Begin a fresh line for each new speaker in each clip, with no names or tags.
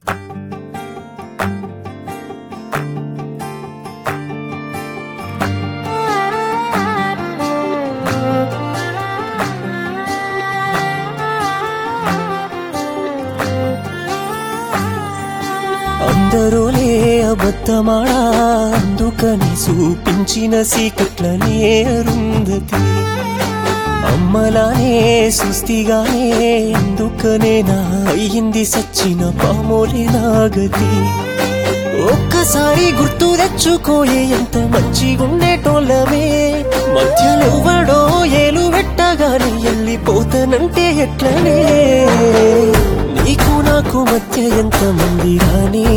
అందరూలే అబద్ధమాడా అందుకని చూపించిన సీకట్లనే అరుంధతి అమ్మలానే సుస్థిగానే ఎందుకనే నా అయ్యింది సచ్చిన పామోలి నాగతి ఒక్కసారి గుర్తు తెచ్చుకోయే ఎంత మంచిగుండేటోళ్ళమే మధ్యలో వాడో ఏలు పెట్టగానే వెళ్ళిపోతానంటే ఎట్లనే నీకు నాకు మధ్య ఎంత మంది రాని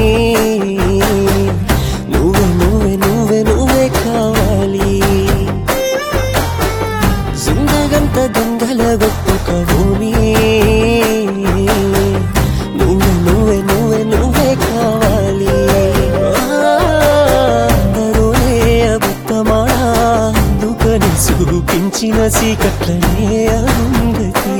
నువ్వే నువ్వే నువ్వే నువ్వే కావాలి జిందగంత గంగల గొప్పకబోని నువ్వే నువ్వే నువ్వే నువ్వే కావాలి అందరూనే అబద్ధమాడా అందుకని చూపించిన సీకట్లనే అరుంధతి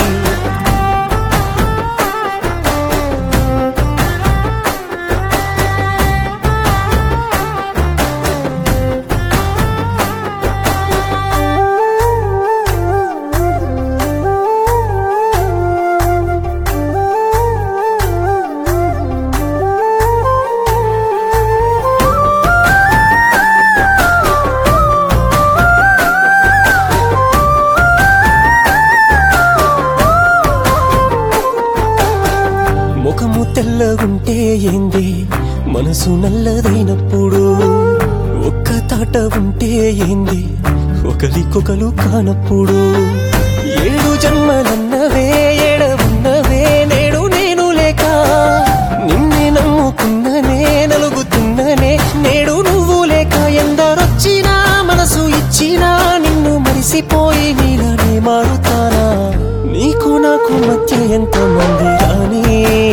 ముఖము తెల్లగుంటే ఏంది మనసు నల్లదైనప్పుడు ఒక్క తాట ఉంటే ఏంది ఒకరికొకరు కానప్పుడు ఏడు జన్మలన్నవే ఏడ ఉన్నవే నేడు నేను లేక నిన్నే నమ్ముకున్ననే నలుగుతున్ననే నేడు నువ్వు లేక ఎందరొచ్చినా మనసు ఇచ్చినా నిన్ను మరిసిపోయి నీలానే మారుతానా నీకు నాకు మధ్య ఎంత మంది రాని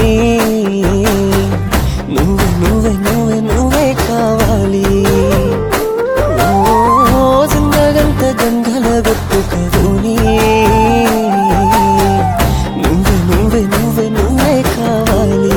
నువ్వే నువ్వే నువ్వే నువ్వే కావాలి ఓ జిందగంత గంగల గొప్పు కదోని నువ్వే నువ్వే నువ్వే నువ్వే కావాలి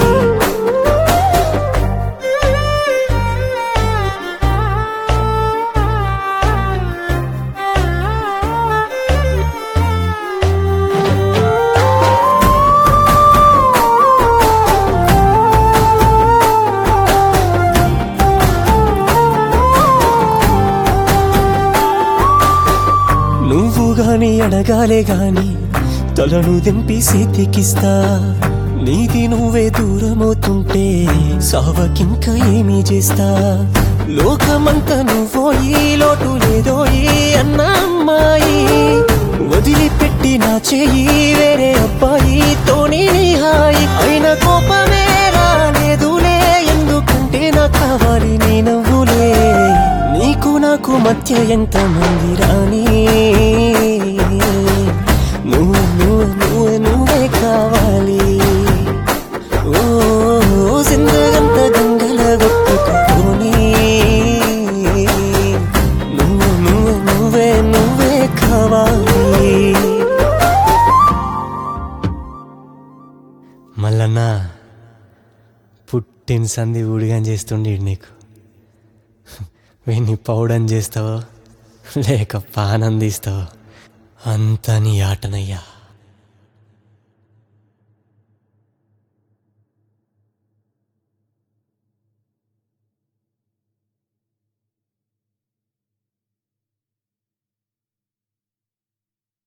నువ్వు గాని అడగాలే గాని తలను దింపి సేతికిస్తా నీది నువ్వే దూరమవుతుంటే సావకింక ఏమీ చేస్తా లోకమంతా నువ్వో ఈ లోటు లేదో ఈ అన్న అమ్మాయి వదిలిపెట్టి నా చెయ్యి వేరే అబ్బాయితోని నీ హాయి అయిన కోపమే రాలేదులే ఎందుకంటే నాకు కావాలి నీ నవ్వులే నీకు నాకు మధ్య ఎంత మంది రాని నువ్వు నువ్వు నువ్వు నువ్వే కావాలి ఓ జిందగంత గంగల గొప్పకొని నువ్వు నువ్వు నువ్వే నువ్వే కావాలి మల్లన్నా పుట్టిన సంధి ఊడిగాని చేస్తుండే నీకు వీడిని పౌడని చేస్తావో లేక పానందిస్తావో అంతా నీ ఆటనయ్యా